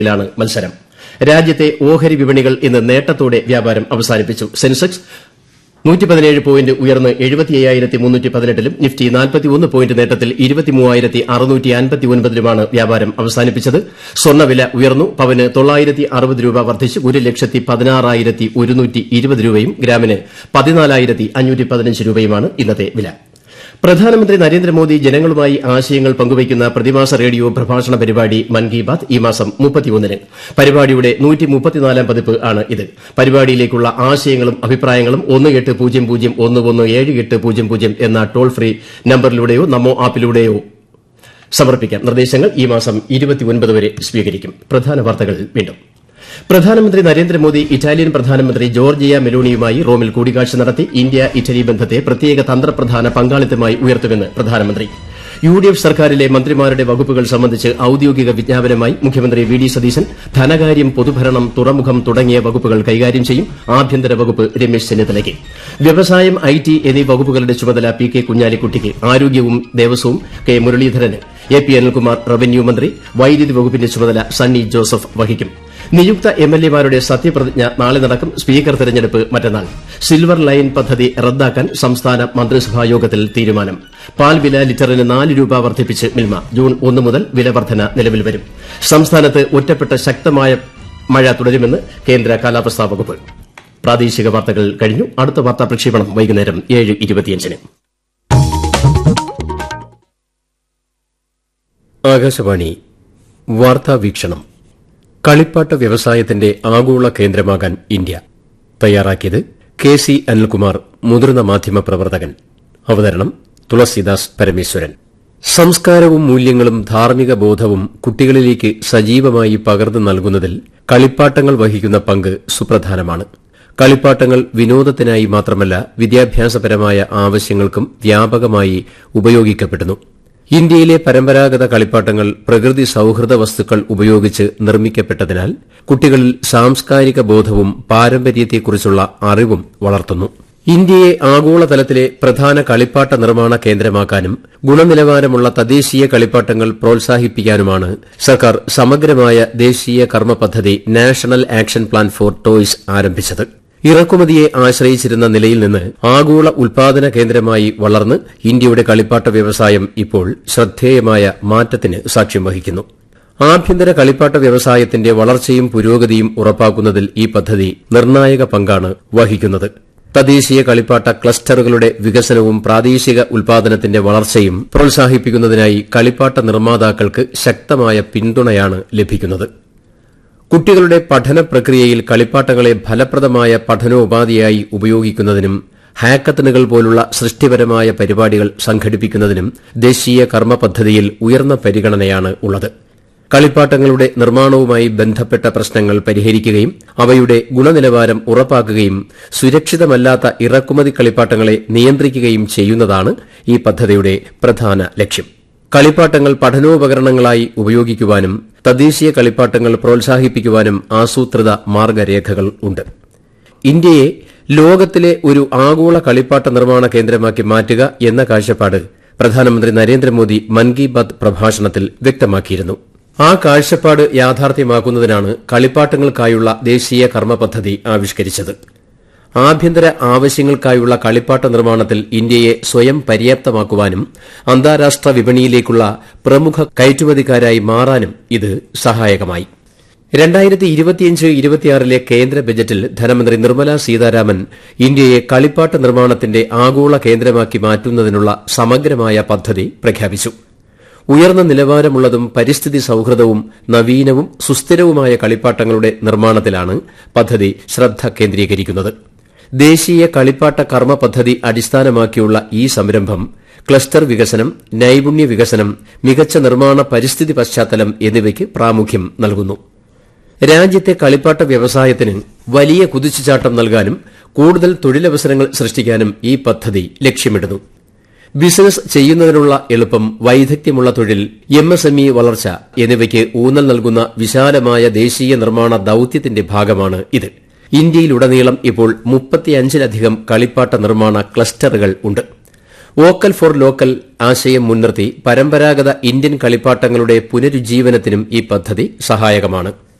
ലാണ് മത്സരം രാജ്യത്തെ ഓഹരി വിപണികൾ ഇന്ന് നേട്ടത്തോടെ വ്യാപാരം അവസാനിപ്പിച്ചു സെൻസെക്സ് പോയിന്റ് ഉയർന്ന് ലും നിഫ്റ്റി പോയിന്റ് നേട്ടത്തിൽ ലുമാണ് വ്യാപാരം അവസാനിപ്പിച്ചത് സ്വർണ്ണവില ഉയർന്നു പവന് രൂപ വർദ്ധിച്ച് ഒരു ലക്ഷത്തി പതിനാറായിരത്തി ഒരുന്നൂറ്റി ഇരുപത് രൂപയും ഗ്രാമിന് പതിനാലായിരത്തി അഞ്ഞൂറ്റി പതിനഞ്ച് രൂപയുമാണ് ഇന്നത്തെ വില പ്രധാനമന്ത്രി നരേന്ദ്രമോദി ജനങ്ങളുമായി ആശയങ്ങൾ പങ്കുവയ്ക്കുന്ന പ്രതിമാസ റേഡിയോ പ്രഭാഷണ പരിപാടി മൻ കി ബാത് ഈ മാസം മുപ്പത്തിയൊന്നിന് പരിപാടിയുടെ നൂറ്റിമുപ്പത്തിനാലാം പതിപ്പ് ആണ് ഇത് പരിപാടിയിലേക്കുള്ള ആശയങ്ങളും അഭിപ്രായങ്ങളും ഒന്ന് എട്ട് പൂജ്യം പൂജ്യം ഒന്ന് ഒന്ന് ഏഴ് എട്ട് പൂജ്യം പൂജ്യം എന്ന ടോൾ ഫ്രീ നമ്പറിലൂടെയോ നമോ ആപ്പിലൂടെയോ സമർപ്പിക്കാം നിർദ്ദേശങ്ങൾ ഈ മാസം വരെ സ്വീകരിക്കും പ്രധാന വാർത്തകൾ വീണ്ടും പ്രധാനമന്ത്രി നരേന്ദ്രമോദി ഇറ്റാലിയൻ പ്രധാനമന്ത്രി ജോർജിയ മെലോണിയുമായി റോമിൽ കൂടിക്കാഴ്ച നടത്തി ഇന്ത്യ ഇറ്റലി ബന്ധത്തെ പ്രത്യേക തന്ത്രപ്രധാന പങ്കാളിത്തമായി ഉയർത്തുമെന്ന് പ്രധാനമന്ത്രി യു ഡി എഫ് സർക്കാരിലെ മന്ത്രിമാരുടെ വകുപ്പുകൾ സംബന്ധിച്ച് ഔദ്യോഗിക വിജ്ഞാപനമായി മുഖ്യമന്ത്രി വി ഡി സതീശൻ ധനകാര്യം പൊതുഭരണം തുറമുഖം തുടങ്ങിയ വകുപ്പുകൾ കൈകാര്യം ചെയ്യും ആഭ്യന്തര വകുപ്പ് രമേശ് ചെന്നിത്തലയ്ക്ക് വ്യവസായം ഐ ടി എന്നീ വകുപ്പുകളുടെ ചുമതല പി കെ കുഞ്ഞാലിക്കുട്ടിക്ക് ആരോഗ്യവും ദേവസ്വവും കെ മുരളീധരന് എ പി അനിൽകുമാർ റവന്യൂ മന്ത്രി വൈദ്യുതി വകുപ്പിന്റെ ചുമതല സണ്ണി ജോസഫ് വഹിക്കും നിയുക്ത എംഎൽഎമാരുടെ സത്യപ്രതിജ്ഞ നാളെ നടക്കും സ്പീക്കർ തെരഞ്ഞെടുപ്പ് മറ്റന്നാൾ സിൽവർ ലൈൻ പദ്ധതി റദ്ദാക്കാൻ സംസ്ഥാന മന്ത്രിസഭാ യോഗത്തിൽ തീരുമാനം പാൽ വില ലിറ്ററിന് നാല് രൂപ വർദ്ധിപ്പിച്ച് മിൽമ ജൂൺ ഒന്ന് മുതൽ വില വർധന നിലവിൽ വരും സംസ്ഥാനത്ത് ഒറ്റപ്പെട്ട ശക്തമായ മഴ തുടരുമെന്ന് കേന്ദ്ര കാലാവസ്ഥാ വകുപ്പ് പ്രാദേശിക വാർത്തകൾ കഴിഞ്ഞു അടുത്ത വാർത്താ പ്രക്ഷേപണം വൈകുന്നേരം ഏഴ് ഇരുപത്തിയഞ്ചിന് ആകാശവാണി വാർത്താ വീക്ഷണം കളിപ്പാട്ട വ്യവസായത്തിന്റെ ആഗോള കേന്ദ്രമാകാൻ ഇന്ത്യ തയ്യാറാക്കിയത് കെ സി അനിൽകുമാർ മുതിർന്ന മാധ്യമ പ്രവർത്തകൻ അവതരണം തുളസിദാസ് പരമേശ്വരൻ സംസ്കാരവും മൂല്യങ്ങളും ധാർമ്മിക ബോധവും കുട്ടികളിലേക്ക് സജീവമായി പകർന്നു നൽകുന്നതിൽ കളിപ്പാട്ടങ്ങൾ വഹിക്കുന്ന പങ്ക് സുപ്രധാനമാണ് കളിപ്പാട്ടങ്ങൾ വിനോദത്തിനായി മാത്രമല്ല വിദ്യാഭ്യാസപരമായ ആവശ്യങ്ങൾക്കും വ്യാപകമായി ഉപയോഗിക്കപ്പെടുന്നു ഇന്ത്യയിലെ പരമ്പരാഗത കളിപ്പാട്ടങ്ങൾ പ്രകൃതി സൌഹൃദ വസ്തുക്കൾ ഉപയോഗിച്ച് നിർമ്മിക്കപ്പെട്ടതിനാൽ കുട്ടികളിൽ സാംസ്കാരിക ബോധവും പാരമ്പര്യത്തെക്കുറിച്ചുള്ള അറിവും വളർത്തുന്നു ഇന്ത്യയെ ആഗോളതലത്തിലെ പ്രധാന കളിപ്പാട്ട നിർമ്മാണ കേന്ദ്രമാക്കാനും ഗുണനിലവാരമുള്ള തദ്ദേശീയ കളിപ്പാട്ടങ്ങൾ പ്രോത്സാഹിപ്പിക്കാനുമാണ് സർക്കാർ സമഗ്രമായ ദേശീയ കർമ്മ പദ്ധതി national action plan for toys ആരംഭിച്ചത് ഇറക്കുമതിയെ ആശ്രയിച്ചിരുന്ന നിലയിൽ നിന്ന് ആഗോള ഉൽപാദന കേന്ദ്രമായി വളർന്ന് ഇന്ത്യയുടെ കളിപ്പാട്ട വ്യവസായം ഇപ്പോൾ ശ്രദ്ധേയമായ മാറ്റത്തിന് സാക്ഷ്യം വഹിക്കുന്നു ആഭ്യന്തര കളിപ്പാട്ട വ്യവസായത്തിന്റെ വളർച്ചയും പുരോഗതിയും ഉറപ്പാക്കുന്നതിൽ ഈ പദ്ധതി നിർണായക പങ്കാണ് വഹിക്കുന്നത് തദ്ദേശീയ കളിപ്പാട്ട ക്ലസ്റ്ററുകളുടെ വികസനവും പ്രാദേശിക ഉൽപാദനത്തിന്റെ വളർച്ചയും പ്രോത്സാഹിപ്പിക്കുന്നതിനായി കളിപ്പാട്ട നിർമ്മാതാക്കൾക്ക് ശക്തമായ പിന്തുണയാണ് ലഭിക്കുന്നത് കുട്ടികളുടെ പഠന പ്രക്രിയയിൽ കളിപ്പാട്ടങ്ങളെ ഫലപ്രദമായ പഠനോപാധിയായി ഉപയോഗിക്കുന്നതിനും ഹാക്കത്തണുകൾ പോലുള്ള സൃഷ്ടിപരമായ പരിപാടികൾ സംഘടിപ്പിക്കുന്നതിനും ദേശീയ കർമ്മ പദ്ധതിയിൽ ഉയർന്ന പരിഗണനയാണ് ഉള്ളത് കളിപ്പാട്ടങ്ങളുടെ നിർമ്മാണവുമായി ബന്ധപ്പെട്ട പ്രശ്നങ്ങൾ പരിഹരിക്കുകയും അവയുടെ ഗുണനിലവാരം ഉറപ്പാക്കുകയും സുരക്ഷിതമല്ലാത്ത ഇറക്കുമതി കളിപ്പാട്ടങ്ങളെ നിയന്ത്രിക്കുകയും ചെയ്യുന്നതാണ് ഈ പദ്ധതിയുടെ പ്രധാന ലക്ഷ്യം കളിപ്പാട്ടങ്ങൾ പഠനോപകരണങ്ങളായി ഉപയോഗിക്കുവാനും തദ്ദേശീയ കളിപ്പാട്ടങ്ങൾ പ്രോത്സാഹിപ്പിക്കുവാനും ആസൂത്രിത മാർഗരേഖകൾ ഉണ്ട് ഇന്ത്യയെ ലോകത്തിലെ ഒരു ആഗോള കളിപ്പാട്ട നിർമ്മാണ കേന്ദ്രമാക്കി മാറ്റുക എന്ന കാഴ്ചപ്പാട് പ്രധാനമന്ത്രി നരേന്ദ്രമോദി മൻ കി ബാത് പ്രഭാഷണത്തിൽ വ്യക്തമാക്കിയിരുന്നു ആ കാഴ്ചപ്പാട് യാഥാർത്ഥ്യമാക്കുന്നതിനാണ് കളിപ്പാട്ടങ്ങൾക്കായുള്ള ദേശീയ കർമ്മ പദ്ധതി ആവിഷ്കരിച്ചത് ആഭ്യന്തര ആവശ്യങ്ങൾക്കായുള്ള കളിപ്പാട്ട നിർമ്മാണത്തിൽ ഇന്ത്യയെ സ്വയം പര്യാപ്തമാക്കുവാനും അന്താരാഷ്ട്ര വിപണിയിലേക്കുള്ള പ്രമുഖ കയറ്റുമതിക്കാരായി മാറാനും ഇത് സഹായകമായി രണ്ടായിരത്തി ഇരുപത്തിയഞ്ച് ഇരുപത്തിയാറിലെ കേന്ദ്ര ബജറ്റിൽ ധനമന്ത്രി നിർമ്മല സീതാരാമൻ ഇന്ത്യയെ കളിപ്പാട്ട നിർമ്മാണത്തിന്റെ ആഗോള കേന്ദ്രമാക്കി മാറ്റുന്നതിനുള്ള സമഗ്രമായ പദ്ധതി പ്രഖ്യാപിച്ചു ഉയർന്ന നിലവാരമുള്ളതും പരിസ്ഥിതി സൌഹൃദവും നവീനവും സുസ്ഥിരവുമായ കളിപ്പാട്ടങ്ങളുടെ നിർമ്മാണത്തിലാണ് പദ്ധതി ശ്രദ്ധ കേന്ദ്രീകരിക്കുന്നത് ദേശീയ കളിപ്പാട്ട കർമ്മ പദ്ധതി അടിസ്ഥാനമാക്കിയുള്ള ഈ സംരംഭം ക്ലസ്റ്റർ വികസനം നൈപുണ്യ വികസനം മികച്ച നിർമ്മാണ പരിസ്ഥിതി പശ്ചാത്തലം എന്നിവയ്ക്ക് പ്രാമുഖ്യം നൽകുന്നു രാജ്യത്തെ കളിപ്പാട്ട വ്യവസായത്തിന് വലിയ കുതിച്ചുചാട്ടം നൽകാനും കൂടുതൽ തൊഴിലവസരങ്ങൾ സൃഷ്ടിക്കാനും ഈ പദ്ധതി ലക്ഷ്യമിടുന്നു ബിസിനസ് ചെയ്യുന്നതിനുള്ള എളുപ്പം വൈദഗ്ധ്യമുള്ള തൊഴിൽ എം എസ് എം ഇ വളർച്ച എന്നിവയ്ക്ക് ഊന്നൽ നൽകുന്ന വിശാലമായ ദേശീയ നിർമ്മാണ ദൌത്യത്തിന്റെ ഭാഗമാണ് ഇത് ഇന്ത്യയിലുടനീളം ഇപ്പോൾ മുപ്പത്തിയഞ്ചിലധികം കളിപ്പാട്ട നിർമ്മാണ ക്ലസ്റ്ററുകൾ ഉണ്ട് വോക്കൽ ഫോർ ലോക്കൽ ആശയം മുൻനിർത്തി പരമ്പരാഗത ഇന്ത്യൻ കളിപ്പാട്ടങ്ങളുടെ പുനരുജ്ജീവനത്തിനും ഈ പദ്ധതി സഹായകമാണ്